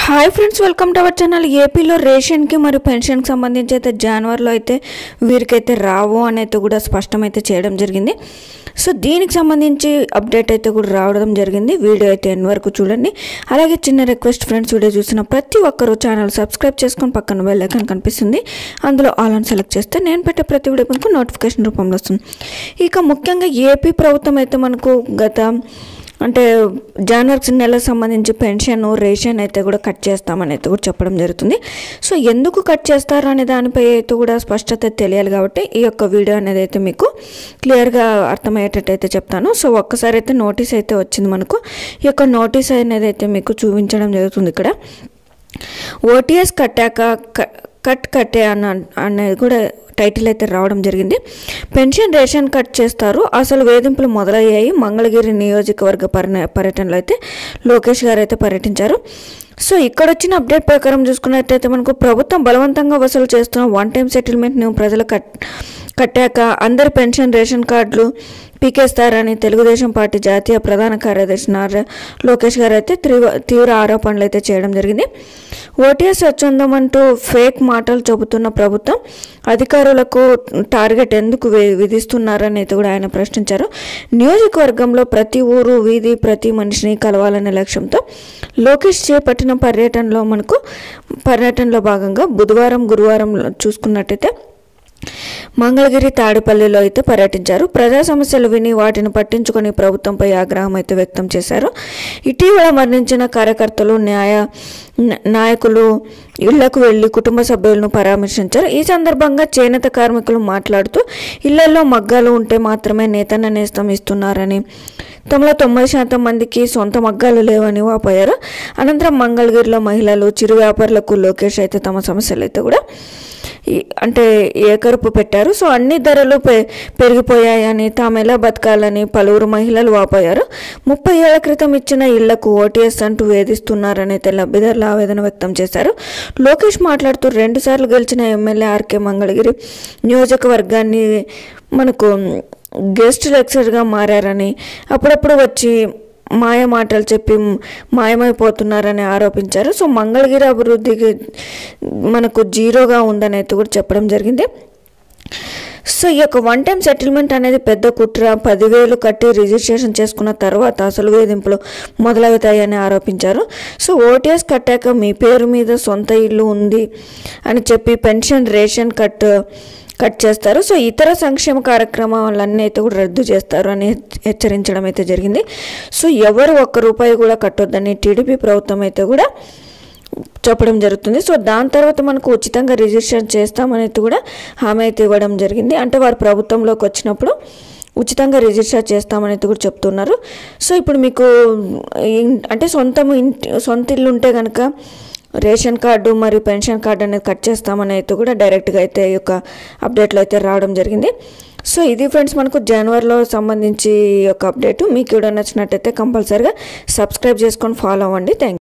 hi friends welcome to our channel ఏపీలో రేషన్కి మరియు పెన్షన్కి సంబంధించి అయితే జనవరిలో అయితే వీరికైతే రావు అని అయితే కూడా స్పష్టమైతే చేయడం జరిగింది సో దీనికి సంబంధించి అప్డేట్ అయితే కూడా రావడం జరిగింది వీడియో అయితే ఎన్ వరకు చూడండి అలాగే చిన్న రిక్వెస్ట్ ఫ్రెండ్స్ వీడియో చూసిన ప్రతి ఒక్కరూ ఛానల్ సబ్స్క్రైబ్ చేసుకొని పక్కన బెల్ ఐకాన్ కనిపిస్తుంది అందులో ఆల్ అని సెలెక్ట్ చేస్తే నేను పెట్టే ప్రతి వీడియో మనకు నోటిఫికేషన్ రూపంలో వస్తుంది ఇక ముఖ్యంగా ఏపీ ప్రభుత్వం అయితే మనకు గత అంటే జనవరి నెలకు సంబంధించి పెన్షన్ రేషన్ అయితే కూడా కట్ చేస్తామని అయితే కూడా చెప్పడం జరుగుతుంది సో ఎందుకు కట్ చేస్తారు అనే దానిపై అయితే కూడా స్పష్టత తెలియాలి కాబట్టి ఈ యొక్క వీడియో అనేది అయితే మీకు క్లియర్గా అర్థమయ్యేటట్టు అయితే చెప్తాను సో ఒక్కసారి అయితే నోటీస్ అయితే వచ్చింది మనకు ఈ యొక్క నోటీస్ అనేది అయితే మీకు చూపించడం జరుగుతుంది ఇక్కడ ఓటీఎస్ కట్టాక క- కట్ కట్టే అన్న అనేది కూడా టైటిల్ అయితే రావడం జరిగింది పెన్షన్ రేషన్ కట్ చేస్తారు అసలు వేధింపులు మొదలయ్యాయి మంగళగిరి నియోజకవర్గ పర్య పర్యటనలో అయితే లోకేష్ గారు అయితే పర్యటించారు సో ఇక్కడ వచ్చిన అప్డేట్ ప్రకారం చూసుకున్నట్టయితే మనకు ప్రభుత్వం బలవంతంగా వసూలు చేస్తున్న వన్ టైం సెటిల్మెంట్ను ప్రజలు కట్ కట్టాక అందరి పెన్షన్ రేషన్ కార్డులు పీకేస్తారని తెలుగుదేశం పార్టీ జాతీయ ప్రధాన కార్యదర్శి నారా లోకేష్ గారు అయితే తీవ్ర తీవ్ర ఆరోపణలు అయితే చేయడం జరిగింది ఓటీఎస్ స్వచ్ఛందం అంటూ ఫేక్ మాటలు చెబుతున్న ప్రభుత్వం అధికారులకు టార్గెట్ ఎందుకు వి- విధిస్తున్నారని అయితే కూడా ఆయన ప్రశ్నించారు నియోజకవర్గంలో ప్రతి ఊరు వీధి ప్రతి మనిషిని కలవాలనే లక్ష్యంతో లోకేష్ చేపట్టిన పర్యటనలో మనకు పర్యటనలో భాగంగా బుధవారం గురువారం చూసుకున్నట్టయితే మంగళగిరి తాడిపల్లిలో అయితే పర్యటించారు ప్రజా సమస్యలు విని వాటిని పట్టించుకొని ప్రభుత్వంపై ఆగ్రహం అయితే వ్యక్తం చేశారు ఇటీవల మరణించిన కార్యకర్తలు న్యాయ న- నాయకులు ఇళ్లకు వెళ్లి కుటుంబ సభ్యులను పరామర్శించారు ఈ సందర్భంగా చేనేత కార్మికులు మాట్లాడుతూ ఇళ్లలో మగ్గాలు ఉంటే మాత్రమే నేతన్న నేస్తం ఇస్తున్నారని తమలో తొంభై శాతం మందికి సొంత మగ్గాలు లేవని వాపోయారు అనంతరం మంగళగిరిలో మహిళలు చిరు వ్యాపారులకు లోకేష్ అయితే తమ సమస్యలు అయితే కూడా ఈ- అంటే ఏకరుపు పెట్టారు సో అన్ని ధరలు పె పెరిగిపోయాయని తాము ఎలా బతకాలని పలువురు మహిళలు వాపోయారు ముప్పై ఏళ్ల క్రితం ఇచ్చిన ఇళ్లకు ఓటీఎస్ అంటూ వేధిస్తున్నారని అయితే లబ్ధిదారులు ఆవేదన వ్యక్తం చేశారు లోకేష్ మాట్లాడుతూ రెండుసార్లు గెలిచిన ఎమ్మెల్యే ఆర్కే మంగళగిరి నియోజకవర్గాన్ని మనకు గెస్ట్ లెక్చర్గా మారారని అప్పుడప్పుడు వచ్చి మాయ మాటలు చెప్పి మాయమైపోతున్నారని ఆరోపించారు సో మంగళగిరి అభివృద్ధికి మనకు జీరోగా ఉందని అయితే కూడా చెప్పడం జరిగింది సో ఈ యొక్క వన్ టైం సెటిల్మెంట్ అనేది పెద్ద కుట్ర పదివేలు కట్టి రిజిస్ట్రేషన్ చేసుకున్న తర్వాత అసలు వేధింపులు మొదలవుతాయని ఆరోపించారు సో ఓటీఎస్ కట్టాక మీ పేరు మీద సొంత ఇల్లు ఉంది అని చెప్పి పెన్షన్ రేషన్ కట్ కట్ చేస్తారు సో ఇతర సంక్షేమ కార్యక్రమాలన్నీ అయితే కూడా రద్దు చేస్తారు అని హెచ్చరించడం అయితే జరిగింది సో ఎవరు ఒక్క రూపాయి కూడా కట్టొద్దని టీడీపీ ప్రభుత్వం అయితే కూడా చెప్పడం జరుగుతుంది సో దాని తర్వాత మనకు ఉచితంగా రిజిస్ట్రేషన్ చేస్తామని అయితే కూడా హామీ అయితే ఇవ్వడం జరిగింది అంటే వారు ప్రభుత్వంలోకి వచ్చినప్పుడు ఉచితంగా రిజిస్టర్ చేస్తామని అయితే కూడా చెప్తున్నారు సో ఇప్పుడు మీకు ఇన్- అంటే సొంతం ఇంటి సొంత ఇల్లు ఉంటే కనుక రేషన్ కార్డు మరియు పెన్షన్ కార్డు అనేది కట్ చేస్తామని అయితే కూడా డైరెక్ట్గా అయితే ఈ యొక్క అప్డేట్లో అయితే రావడం జరిగింది సో ఇది ఫ్రెండ్స్ మనకు జనవరిలో సంబంధించి ఈ యొక్క అప్డేట్ మీకు కూడా నచ్చినట్టయితే కంపల్సరీగా సబ్స్క్రైబ్ చేసుకొని ఫాలో అవ్వండి థ్యాంక్